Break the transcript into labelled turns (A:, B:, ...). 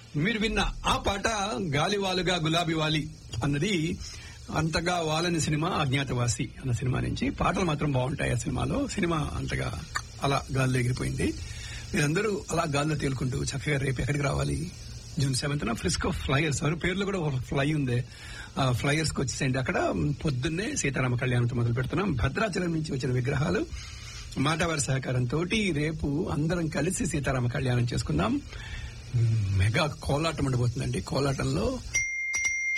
A: మీరు విన్న ఆ పాట గాలివాలుగా గులాబీ వాలి అన్నది అంతగా వాలని సినిమా అజ్ఞాతవాసి అన్న సినిమా నుంచి పాటలు మాత్రం బాగుంటాయి ఆ సినిమాలో సినిమా అంతగా అలా గాల్లో ఎగిరిపోయింది మీరందరూ అలా గాల్లో తేలుకుంటూ చక్కగా రేపు ఎక్కడికి రావాలి జూన్ సెవెంత్ ఫ్రిస్కో ఫ్లైయర్స్ ఎవరి పేర్లు కూడా ఒక ఫ్లై ఉంది ఆ ఫ్లైయర్స్ కి వచ్చేసేయండి అక్కడ పొద్దున్నే సీతారామ కళ్యాణంతో మొదలు పెడుతున్నాం భద్రాచలం నుంచి వచ్చిన విగ్రహాలు మాటవారి సహకారంతో రేపు అందరం కలిసి సీతారామ కళ్యాణం చేసుకుందాం మెగా కోలాటం ఉండబోతుందండి కోలాటంలో